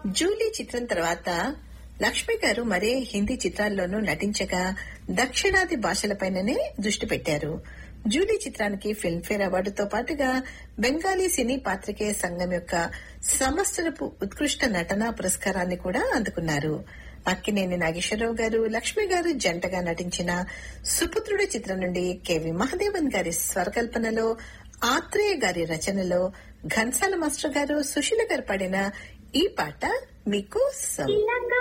Julie చిత్రం తర్వాత లక్ష్మి గారు మరే హిందీ చిత్రాల్లోనూ నటించగా దక్షిణాది భాషలపైననే దృష్టి పెట్టారు జూలీ చిత్రానికి ఫిల్మ్ఫేర్ అవార్డుతో పాటుగా బెంగాలీ సినీ పాత్రికేయ సంఘం యొక్క సంవత్సరపు ఉత్కృష్ట నటనా పురస్కారాన్ని కూడా అందుకున్నారు అక్కినేని నాగేశ్వరరావు గారు లక్ష్మి గారు జంటగా నటించిన సుపుత్రుడి చిత్రం నుండి కెవి మహదేవన్ గారి స్వరకల్పనలో ఆత్రేయ గారి రచనలో ఘన్సాల మాస్టర్ గారు సుశీల గారు పాడిన ఈ పాట మీకు సం- తిలక